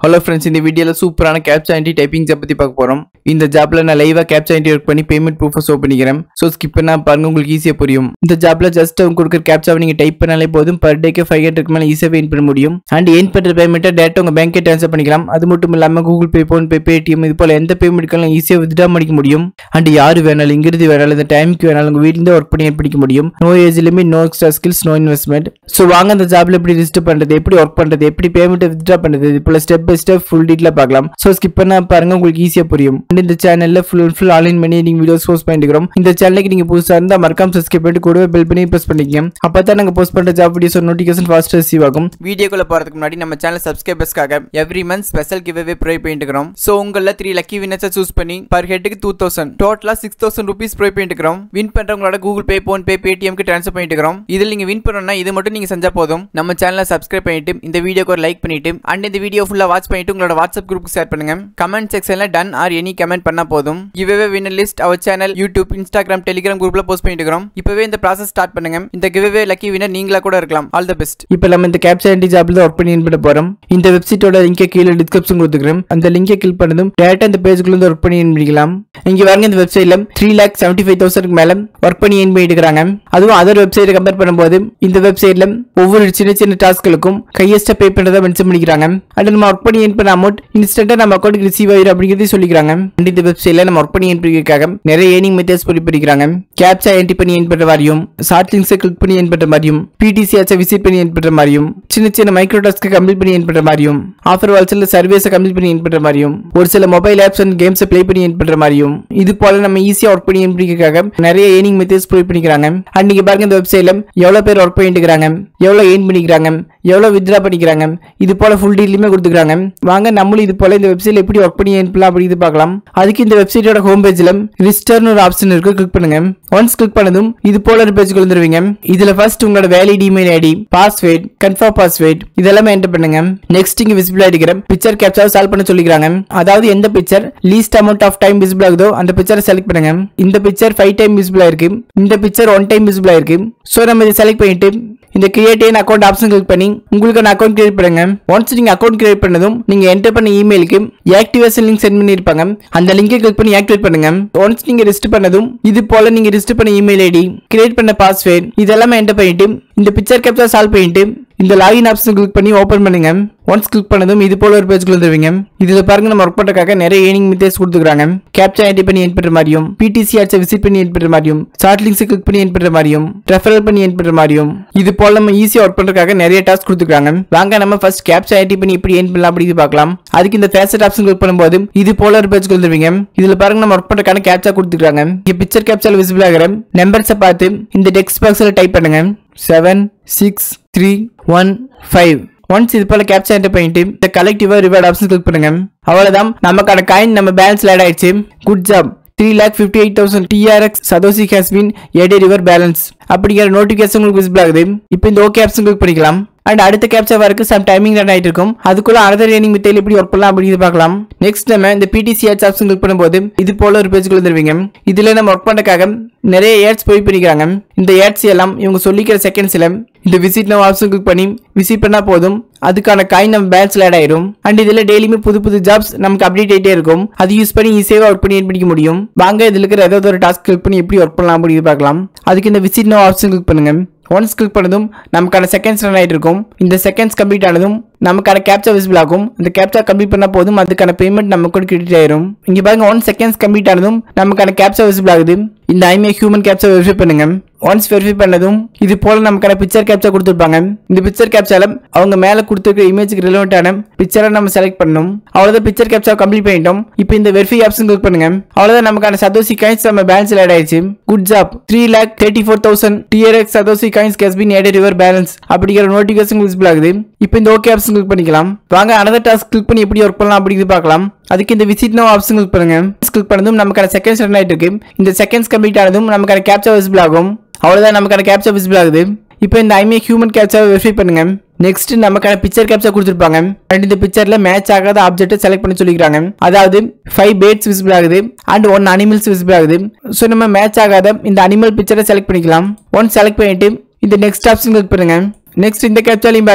hello friends இந்த வீடியோவில் சூப்பரான கேப்சா ஆன்டி டைப்பிங் ஜாப் பற்றி பார்க்க போகிறோம் இந்த ஜாப்ல நான் லைவாக கேப்சா ஆன்டி ஒர்க் பண்ணி பேமெண்ட் ப்ரூஃபை ஷோ பண்ணிக்கிறேன் ஸோ ஸ்கிப் பண்ணா பாருங்க உங்களுக்கு ஈஸியாக புரியும் இந்த ஜாப்ல ஜஸ்ட் அவங்க கொடுக்குற கேப்சாவை நீங்கள் டைப் பண்ணாலே போதும் பர் டேக்கு ஃபைவ் ஹண்ட்ரட் மேலே ஈஸியாக ஏன் பண்ண முடியும் அண்ட் ஏன் பண்ணுற பேமெண்ட்டை டேரக்டாக உங்கள் பேங்க்கே ட்ரான்ஸ்ஃபர் பண்ணிக்கலாம் அது மட்டும் இல்லாமல் Google Pay PhonePe Paytm இது போல் எந்த பேமெண்ட்களும் ஈஸியாக வித்ட்ரா பண்ணிக்க முடியும் அண்ட் யார் வேணாலும் இங்கிருந்து வேணாலும் இந்த டைமுக்கு வேணாலும் உங்கள் வீட்டிலேருந்து ஒர்க் பண்ணி பிடிக்க முடியும் no age limit no extra skills no investment so வாங்க அந்த ஜாப்ல எப்படி ரிஜிஸ்டர் பண்ணுறது எப்படி ஒர்க் பண்ணுறது எப்படி பேமெண்ட் வித்ட்ரா பண்ணுறது இது போல ஸ்டெப் பை ஸ்டெப் ஃபுல் டீட்டெயிலாக பார்க்கலாம் ஸோ ஸ்கிப் பண்ணா பாருங்க உங்களுக்கு ஈஸியாக புரியும் அண்ட் இந்த சேனலில் ஃபுல் அண்ட் ஃபுல் ஆன்லைன் பண்ணி நீங்கள் வீடியோஸ் போஸ்ட் பண்ணிக்கிறோம் இந்த சேனலுக்கு நீங்கள் புதுசாக இருந்தால் மறக்காம சப்ஸ்கிரைப் பண்ணிட்டு கூடவே பெல் பண்ணி ப்ரெஸ் பண்ணிக்கங்க அப்போ தான் நாங்கள் போஸ்ட் பண்ணுற job videos notification fast receive ஆகும் வீடியோக்குள்ள போகிறதுக்கு முன்னாடி நம்ம சேனல் சப்ஸ்கிரைபர்ஸ்க்காக every month special giveaway provide பண்ணிட்டுக்கிறோம் ஸோ உங்களில் த்ரீ லக்கி வினர்ஸை சூஸ் பண்ணி பர் ஹெட்டுக்கு டூ தௌசண்ட் டோட்டலாக சிக்ஸ் தௌசண்ட் ருபீஸ் ப்ரொவைட் பண்ணிட்டுக்கிறோம் வின் பண்ணுறவங்களோட கூகுள் பே ஃபோன் பே பேடிஎம்க்கு ட்ரான்ஸ்ஃபர் பண்ணிட்டுக்கிறோம் இதில் நீங்கள் வின் பண்ணணும்னா இது மட்டும் நீங்கள் செஞ்சால் போதும் நம்ம சேனலை சப்ஸ்கிரைப் பண்ணிட்டு இந்த வீடியோக்கு ஒரு லைக் பண்ணிட்டு அண்ட் இந்த வீடியோ ஃபுல்லாக வாட்ச் பண்ணிட்டு உங்களோட வாட்ஸ்அப் குரூப்புக்கு ஷேர் பண்ணுங்க கமெண்ட் செக்ஷனில் டன் ஆர் எனி கமெண்ட் பண்ணா போதும் giveaway winner list our channel YouTube Instagram Telegram குரூப்ல போஸ்ட் பண்ணிட்டு இருக்கிறோம் இப்பவே இந்த ப்ராசஸ் ஸ்டார்ட் பண்ணுங்க இந்த கிவ்வே லக்கி வினர் நீங்களா கூட இருக்கலாம் ஆல் த பெஸ்ட் இப்போ நம்ம இந்த கேப்சா ஆன்டி ஜாப்ல ஒர்க் பண்ணி பண்ண போறோம் இந்த வெப்சைட்டோட லிங்கை கீழே டிஸ்கிரிப்ஷன் கொடுத்துக்கிறேன் அந்த லிங்கை கிளிக் பண்ணதும் டேரக்டா இந்த பேஜுக்குள்ள இருந்து ஒர்க் பண்ணி பண்ணிக்கலாம் இங்க பாருங்க இந்த வெப்சைட்ல த்ரீ லேக் செவன்டி ஃபைவ் தௌசண்ட்க்கு மேல ஒர்க் பண்ணி ஏன் பண்ணிட்டு இருக்காங்க அதுவும் அதர் வெப்சைட்டை கம்பேர் பண்ணும்போது இந்த வெப்சைட்ல ஒவ்வொரு சின்ன சின்ன டாஸ்க்களுக்கும் கையஸ்டா பே பண்றதை மென்ஷன் பண்ணிக்கிறாங்க அண்ட் நம்ம ஒர்க் பண்ணி ஏன் பண்ண அமௌண்ட் இன்ஸ்டன்டா நம்ம அக்கௌண்ட்டுக்கு ரிசீவ் ஆயிரும் அப்படிங்கிறதையும் சொல்லிக்கிறாங்க அண்ட் இந்த வெப்சைட்ல நம்ம ஒர்க் பண்ணி ஏன் பண்ணிருக்காங்க நிறைய ஏர்னிங் மெத்தட்ஸ் பண்ணி பண்ணிக்கிறாங்க கேப்சா என்ட்ரி பண்ணி ஏன் பண்ற மாதிரியும் ஷார்ட் லிங்க்ஸை கிளிக் பண்ணி ஏன் பண்ற மாதிரியும் பிடிசி ஆச்சை விசிட் பண்ணி ஏன் பண்ற மாதிரியும் சின்ன சின்ன மைக்ரோ டாஸ்க்கு கம்ப்ளீட் பண்ணி ஏன் பண்ற மாதிரியும் ஆஃபர் வால்ஸ்ல சர்வீஸை கம்ப்ளீட் பண்ணி ஏன் பண்ற மாதிரியும் ஒரு சில மொபைல் ஆப்ஸ் அண்ட் கேம்ஸை ப்ளே பண்ணி ஏன் பண்ற மாதிரியும் இது போல நம்ம ஈஸியா ஒர்க் பண்ணி ஏன் பண்ணிக்கிறதுக்காக நிறைய ஏர்னிங் மெத்தட்ஸ் ப்ரொவைட் பண்ணிக்கிறாங்க அண்ட் நீங்க பாருங்க இந்த வெப்சைட்ல எவ்வளவு பேர் ஒர்க் பண்ணிட்டு இருக்காங்க எவ்வளவு ஏர்ன் பண்ணிக்கிறாங்க எவ்வளவு வித்ரா பண்ணிக்கிறாங்க இது போல ஃபுல் டீட்டெயிலுமே கொடுத்துக்கிறாங்க வாங்க நம்மளும் இது போல இந்த வெப்சைட்ல எப்படி ஒர்க் பண்ணி ஏன் பண்ணலாம் அப்படிங்கிறது பார்க்கலாம் அதுக்கு இந்த வெப்சைட்டோட ஹோம் பேஜ்ல ரிஜிஸ்டர்னு ஒரு ஆப்ஷன் இருக்கு கிளிக் பண்ணுங்க ஒன்ஸ் கிளிக் பண்ணதும் இது போல ஒரு பேஜுக்கு வந்துருவீங்க இதுல ஃபர்ஸ்ட் உங்களோட valid email ID password confirm password இதெல்லாம் என்டர் பண்ணுங்க நெக்ஸ்ட் இங்க விசிபிள் ஆகிக்கிற பிக்சர் கேப்சர் சால்வ் பண்ண சொல்லிக்கிறாங்க அதாவது எந்த picture least amount of time visible ஆகுதோ அந்த பிக்சரை செலக்ட் பண்ணுங்க இந்த பிக்சர் ஃபைவ் டைம் விசிபிள் ஆயிருக்கு இந்த பிக்சர் ஒன் டைம் விசிபிள் ஆயிருக்கு ஸோ நம்ம இதை செலக்ட் பண்ணிட்டு இந்த create an account option click பண்ணி உங்களுக்கான அக்கௌண்ட் கிரியேட் பண்ணுங்க ஒன்ஸ் நீங்க அக்கௌண்ட் கிரியேட் பண்ணதும் நீங்க என்டர் பண்ண இமெயிலுக்கு ஆக்டிவேஷன் லிங்க் சென்ட் பண்ணிருப்பாங்க அந்த லிங்கை கிளிக் பண்ணி ஆக்டிவேட் பண்ணுங்க ஒன்ஸ் நீங்க ரிஜிஸ்டர் பண்ணதும் இது போல நீங்க ரிஜிஸ்டர் பண்ண இமெயில் ஐடி கிரியேட் பண்ண பாஸ்வேர்ட் இதெல்லாம் என்டர் பண்ணிட்டு இந்த பிக்சர் கேப்சர் சால்வ் பண்ணிட்டு இந்த லாகின் ஆப்ஷன் கிளிக் பண்ணி ஓபன் பண்ணுங்க ஒன்ஸ் கிளிக் பண்ணதும் இது போல ஒரு பேஜ்க்குள்ள வந்துருவீங்க இதுல பாருங்க நம்ம ஒர்க் பண்றதுக்காக நிறைய ஏர்னிங் மெத்தட்ஸ் கொடுத்துருக்காங்க கேப்சா என்ட்ரி பண்ணி என் பண்ற மாதிரியும் பிடிசி ஆட்சை விசிட் பண்ணி என் பண்ற மாதிரியும் ஷார்ட் லிங்க்ஸ் கிளிக் பண்ணி என் பண்ற மாதிரியும் ரெஃபரல் பண்ணி என் பண்ற மாதிரியும் இது போல நம்ம ஈஸியா ஒர்க் பண்றதுக்காக நிறைய டாஸ்க் கொடுத்துருக்காங்க வாங்க நம்ம ஃபர்ஸ்ட் கேப்சா என்ட்ரி பண்ணி எப்படி ஏன் பண்ணலாம் அப்படின்னு பார்க்கலாம் அதுக்கு இந்த ஃபேசட் ஆப்ஷன் கிளிக் பண்ணும்போது இது போல ஒரு பேஜ்க்கு வந்துருவீங்க இதுல பாருங்க நம்ம ஒர்க் பண்றதுக்கான கேப்சா கொடுத்துருக்காங்க இங்க பிக்சர் கேப்சால விசிபிள் ஆகிற நம்பர்ஸை பார்த்து இந்த டெக்ஸ்ட் பாக்ஸ்ல டைப் பண்ணுங்க seven six three one five once இது போல கேப்சர் என்டர் பண்ணிட்டு இந்த கலெக்டிவா ரிவார்ட் ஆப்ஷன் கிளிக் பண்ணுங்க அவ்வளவுதான் நமக்கான காயின் நம்ம பேலன்ஸ்ல ஆட் ஆயிடுச்சு good job three lakh fifty eight thousand TRX satoshi has been added your balance அப்படிங்கிற நோட்டிஃபிகேஷன் உங்களுக்கு விசிபிள் ஆகுது இப்போ இந்த ஓகே ஆப்ஷன் கிளிக் பண்ணிக்கலாம் அண்ட் அடுத்த கேப்சர் வரக்கு சம் டைமிங் ரன் ஆயிட்டு இருக்கும் அதுக்குள்ள அனதர் ஏர்னிங் மெத்தேல் எப்படி ஒர்க் பண்ணலாம் அப்படின்னு பார்க்கலாம் நெக்ஸ்ட் நம்ம இந்த பிடிசி ஆட்ஸ் ஆப்ஷன் கிளிக் பண்ணும்போது இது போல ஒரு பேஜுக்குள்ள வந்துருவீங்க இதுல நம்ம ஒர்க் பண்ணக்காக நிறைய ஏட்ஸ் போய் பண்ணிக்கிறாங்க இந்த ஏட்ஸ் எல்லாம் இவங்க சொல்லிக்கிற செகண்ட்ஸ்ல இந்த விசிட் நம்ம ஆப்ஷன் கிளிக் பண்ணி விசிட் பண்ணா போதும் அதுக்கான காயின் நம்ம பேலன்ஸ்ல ஆட் ஆயிரும் அண்ட் இதுல டெய்லியுமே புது புது ஜாப்ஸ் நமக்கு அப்டேட் ஆயிட்டே இருக்கும் அது யூஸ் பண்ணி ஈஸியாக ஒர்க் பண்ணி பண்ணிக்க முடியும் வாங்க இதுல இருக்கிற ஏதாவது ஒரு டாஸ்க் கிளிக் பண்ணி எப்படி ஒர்க் பண்ணலாம் அப்படின்னு பார்க்கலாம் அதுக்கு இந்த விசிட் நோ ஆப்ஷன் கிளிக் பண்ணுங்க ஒன்ஸ் கிளிக் பண்ணதும் நமக்கான செகண்ட்ஸ் ரன் ஆகிட்டு இருக்கும் இந்த செகண்ட்ஸ் கம்ப்ளீட் ஆனதும் நமக்கான கேப்சா விசிபிள் ஆகும் அந்த கேப்சா கம்ப்ளீட் பண்ணா போதும் அதுக்கான பேமெண்ட் நமக்கு கூட கிரெடிட் ஆயிரும் இங்க பாருங்க ஒன் செகண்ட்ஸ் கம்ப்ளீட் ஆனதும் நமக்கான கேப்சா விசிபிள் ஆகுது இந்த ஐமே ஹியூமன் கேப்சா வெரிஃபை பண்ணுங்க ஒன்ஸ் வெரிஃபை பண்ணதும் இது போல நமக்கான பிக்சர் கேப்சா கொடுத்துருப்பாங்க இந்த பிக்சர் கேப்சால அவங்க மேல கொடுத்துருக்க இமேஜுக்கு ரிலவெண்டான பிக்சரை நம்ம செலக்ட் பண்ணணும் அவ்வளவுதான் பிக்சர் கேப்சா கம்ப்ளீட் பண்ணிட்டோம் இப்போ இந்த வெரிஃபை ஆப்ஷன் கிளிக் பண்ணுங்க அவ்வளவுதான் நமக்கான சதோசி காயின்ஸ் நம்ம பேலன்ஸ்ல ஆட் ஆயிடுச்சு good job three lakh thirty four thousand TRX satoshi coins has been added your balance அப்படிங்கிற நோட்டிஃபிகேஷன் விசிபிள் ஆகுது இப்போ இந்த ஓகே ஆப்ஷன் கிளிக் பண்ணிக்கலாம் வாங்க அனதர் டாஸ்க் கிளிக் பண்ணி எப்படி ஒர்க் பண்ணலாம் அப்படிங்கிறது பார்க்கலாம் அதுக்கு இந்த விசிட் நோ ஆப்ஷன் கிளிக் பண்ணுங்க கிளிக் பண்ணதும் நமக்கான செகண்ட்ஸ் ரன் ஆயிட்டு இருக்கு இந்த செகண்ட்ஸ் கம்ப்ளீட் ஆனதும் நமக்கான கேப்சா விசிபிள் ஆகும் அவ்வளவுதான் நமக்கான கேப்சா விசிபிள் ஆகுது இப்போ இந்த ஐமே ஹியூமன் கேப்சாவை வெரிஃபை பண்ணுங்க நெக்ஸ்ட் நமக்கான பிக்சர் கேப்சா கொடுத்துருப்பாங்க அண்ட் இந்த பிக்சர்ல மேட்ச் ஆகாத ஆப்ஜெக்ட் செலக்ட் பண்ணி சொல்லிக்கிறாங்க அதாவது ஃபைவ் பேட்ஸ் விசிபிள் ஆகுது அண்ட் ஒன் அனிமல்ஸ் விசிபிள் ஆகுது ஸோ நம்ம மேட்ச் ஆகாத இந்த அனிமல் பிக்சரை செலக்ட் பண்ணிக்கலாம் ஒன் செலக்ட் பண்ணிட்டு இந்த நெக்ஸ்ட் ஆப்ஷன் கிளிக் பண்ணுங்க நெக்ஸ்ட் இந்த கேப்சாலையும் பாருங்க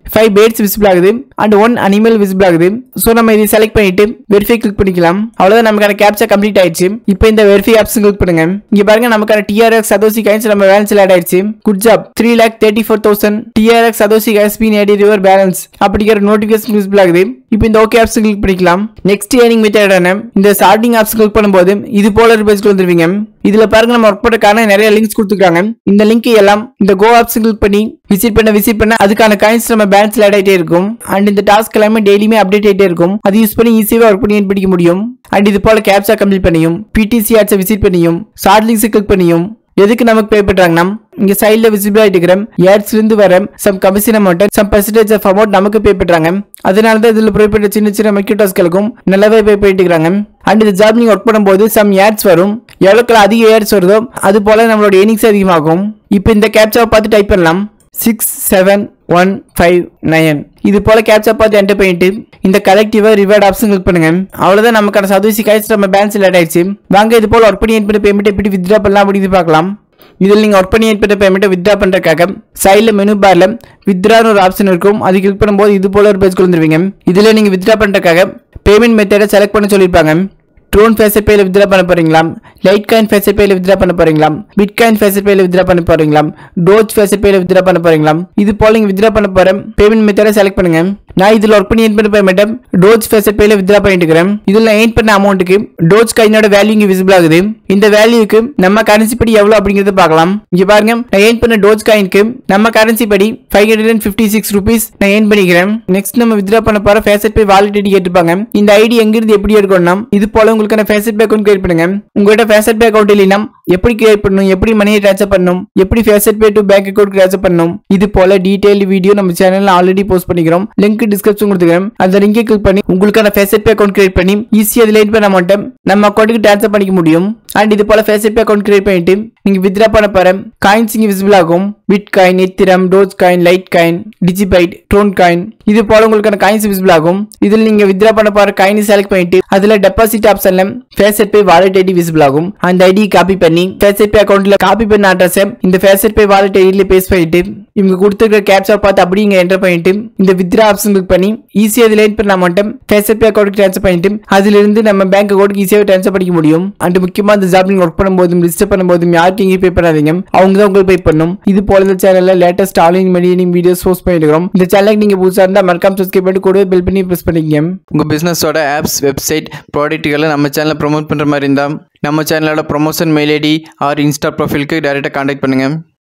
ஃபைவ் பேர்ட்ஸ் விசிபிள் ஆகுது அண்ட் ஒன் அனிமல் விசிபிள் ஆகுது ஸோ நம்ம இதை செலக்ட் பண்ணிட்டு வெரிஃபை கிளிக் பண்ணிக்கலாம் அவ்வளவுதான் நமக்கான கேப்சா கம்ப்ளீட் ஆயிடுச்சு இப்போ இந்த வெரிஃபை ஆப்ஸ் கிளிக் பண்ணுங்க இங்க பாருங்க நமக்கான டிஆர்எக்ஸ் சதோசி காயின்ஸ் நம்ம பேலன்ஸ்ல ஆட் ஆயிடுச்சு good job three lakh thirty four thousand TRX satoshi coins been added your balance அப்படிங்கிற நோட்டிஃபிகேஷன் விசிபிள் ஆகுது இப்போ இந்த ஓகே ஆப்ஸ் கிளிக் பண்ணிக்கலாம் நெக்ஸ்ட் ஏர்னிங் மெத்தடான இந்த சார்டிங் ஆப்ஸ் கிளிக் பண்ணும்போது இது போல ஒரு பேஜ்க்கு வந்துருவீங்க இதுல பாருங்க நம்ம ஒர்க் பண்ணுறதுக்கான நிறைய லிங்க்ஸ் கொடுத்துருக்காங்க இந்த லிங்க் எல்லாம் இந்த கோ ஆப்ஸ் கிளிக் பண்ணி விசிட் பண்ண விசிட் பண்ண அதுக்கான காயின்ஸ் நம்ம பேலன்ஸ்ல ஆட் ஆயிட்டே இருக்கும் அண்ட் இந்த டாஸ்க் எல்லாமே டெய்லியுமே அப்டேட் ஆயிட்டே இருக்கும் அது யூஸ் பண்ணி ஈஸியாக ஒர்க் பண்ணி பிடிக்க முடியும் அண்ட் இது போல கேப்ஸா கம்ப்ளீட் பண்ணியும் பிடிசி ஆட்ஸை விசிட் பண்ணியும் ஷார்ட் லிங்க்ஸ் கிளிக் பண்ணியும் எதுக்கு நமக்கு பே பண்றாங்கன்னா இங்க சைடுல விசிபிள் ஆயிட்டு இருக்கிற ஏட்ஸ்ல இருந்து வர some commission amount some percentage of amount நமக்கு பே பண்றாங்க அதனால தான் இதுல ப்ரொவைட் பண்ற சின்ன சின்ன மெக்யூ டாஸ்களுக்கும் நல்லாவே பே பண்ணிட்டு இருக்காங்க அண்ட் இந்த ஜாப் நீங்க ஒர்க் பண்ணும்போது சம் ஏட்ஸ் வரும் எவ்வளோக்கு அதிக ஏட்ஸ் வருதோ அது போல நம்மளோட ஏர்னிங்ஸ் அதிகமாகும் இப்போ இந்த கேப்சாவை பார்த்து டைப் பண்ணலாம் six seven one five nine இது போல கேப்சா பார்த்து என்டர் பண்ணிட்டு இந்த கலெக்டிவா ரிவார்ட் ஆப்ஷன் கிளிக் பண்ணுங்க அவ்வளவுதான் நமக்கான சதவீசி காய்ச்சி நம்ம பேலன்ஸ் ஆட் ஆயிடுச்சு வாங்க இது போல ஒர்க் பண்ணி ஏற்பட்ட பேமெண்ட் எப்படி வித்ட்ரா பண்ணலாம் அப்படின்னு பார்க்கலாம் இதில் நீங்கள் ஒர்க் பண்ணி ஏற்பட்ட பேமெண்ட்டை வித்ட்ரா பண்ணுறதுக்காக சைடில் மெனு பாரில் வித்ட்ரான்னு ஒரு ஆப்ஷன் இருக்கும் அது கிளிக் பண்ணும்போது இது போல ஒரு பேஜ் வந்துருவீங்க இதில் நீங்கள் வித்ட்ரா பண்ணுறதுக்காக பேமெண்ட் மெத்தடை செலக்ட் பண்ண சொல்லியிருப்பாங்க ட்ரோன் ஃபேஸர் பேல வித்ரா பண்ண போறீங்களா லைட் காயின் ஃபேஸர் பேல வித்ரா பண்ண போறீங்களா பிட் காயின் ஃபேஸர் பேல வித்ரா பண்ண போறீங்களா டோஜ் ஃபேஸர் பேல வித்ரா பண்ண போறீங்களா இது போல நீங்க வித்ரா பண்ண போற பேமெண்ட் மெத்தடை செலக்ட் பண்ணுங்க நான் இதுல ஒர்க் பண்ணி ஏன் பண்ண பேமெண்ட் டோஜ் ஃபேஸர் பேல வித்ரா பண்ணிட்டு இருக்கிறேன் இதுல ஏன் பண்ண அமௌண்ட்டுக்கு டோஜ் காயினோட வேல்யூ இங்க விசிபிள் ஆகுது இந்த வேல்யூக்கு நம்ம கரன்சி படி எவ்வளவு அப்படிங்கறத பார்க்கலாம் இங்க பாருங்க நான் ஏன் பண்ண டோஜ் காயினுக்கு நம்ம கரன்சி படி five hundred and fifty six rupees நான் ஏன் பண்ணிக்கிறேன் நெக்ஸ்ட் நம்ம வித்ரா பண்ண போற ஃபேஸர் பே வாலெட் ஐடி கேட்டுப்பாங்க இந்த ஐடி எங்கிருந்து எப்படி எடுக்கணும்னா இது போல உங்களுக்கான ஃபேஸட் பே அக்கௌண்ட் கிரியேட் பண்ணுங்க உங்கள்கிட்ட ஃபேஸட் பே அக்கௌண்ட் இல்லைனா எப்படி கிரியேட் பண்ணணும் எப்படி மணியை ட்ரான்ஸ்ஃபர் பண்ணணும் எப்படி faucet pay to bank account transfer பண்ணணும் இது போல டீடைல் வீடியோ நம்ம சேனல்ல ஆல்ரெடி போஸ்ட் பண்ணிக்கிறோம் லிங்க் டிஸ்கிரிப்ஷன் கொடுத்துக்கிறேன் அந்த லிங்கை கிளிக் பண்ணி உங்களுக்கான ஃபேஸட் பே அக்கௌண்ட் கிரியேட் பண்ணி ஈஸியாக அதில் லைன் பண்ண மாட்டேன் நம்ம அக்கௌண்ட்டுக்கு ட்ரான்ஸ்ஃபர் பண்ணிக்க முடியும் அண்ட் இது போல ஃபேஸட் பே அக்கௌண்ட் கிரியேட் பண்ணிட்டு நீங்க வித்ரா பண்ண போற காயின்ஸ் இங்க விசிபிள் ஆகும் bitcoin Ethereum Dogecoin Litecoin DigiByte Tron coin இது போல உங்களுக்கான காயின்ஸ் விசிபிள் ஆகும் இதில் நீங்க வித்ரா பண்ண போற காயினை செலக்ட் பண்ணிட்டு அதுல டெபாசிட் ஆப்ஷன்ல faucet pay wallet ID visible ஆகும் அந்த ஐடி காப்பி பண்ணி ஃபேஸட் பே அக்கௌண்ட்ல காப்பி பண்ண அட்ரஸ் இந்த ஃபேஸட் பே வாலெட் ஐடியில பேஸ்ட் பண்ணிட்டு இவங்க கொடுத்துருக்க கேப்சா பார்த்து அப்படியே இங்க என்டர் பண்ணிட்டு இந்த வித்ரா ஆப்ஷன் கிளிக் பண்ணி ஈஸியா இதுல லைன் பண்ண மாட்டோம் ஃபேஸட் பே அக்கௌண்ட் ட்ரான்ஸ்ஃபர் பண்ணிட்டு அதுல இருந்து நம்ம பேங்க் அக்கௌண்ட்க்கு ஈஸியாக ட்ரான்ஸ்ஃபர் பண்ணிக்க முடியும் அண்ட் முக்கியமா இந்த ஜாப் நீங்க ஒர்க் பண்ணும்போதும் ரிஜிஸ்டர் பண்ணும்போதும் யாருக்கு இங்கே பே பண்ணாதீங்க அவங்க தான் உங்களுக்கு பே பண்ணும் இது போல இந்த சேனல்ல latest online medium videos post பண்ணிட்டு இருக்கிறோம் இந்த சேனலுக்கு நீங்க புதுசா இருந்தா மறக்காம சப்ஸ்கிரைப் பண்ணி கூடவே பெல் பண்ணி ப்ரெஸ் பண்ணிக்கங்க உங்க பிசினஸோட ஆப்ஸ் வெப்சைட் ப்ராடக்ட்டுகளை நம்ம சேனலில் ப்ரோமோட் பண்ற மாதிரி இருந்தால் நம்ம சேனலோட promotion mail ID or Insta ப்ரொஃபைலுக்கு டேரெக்டாக காண்டாக்ட் பண்ணுங்க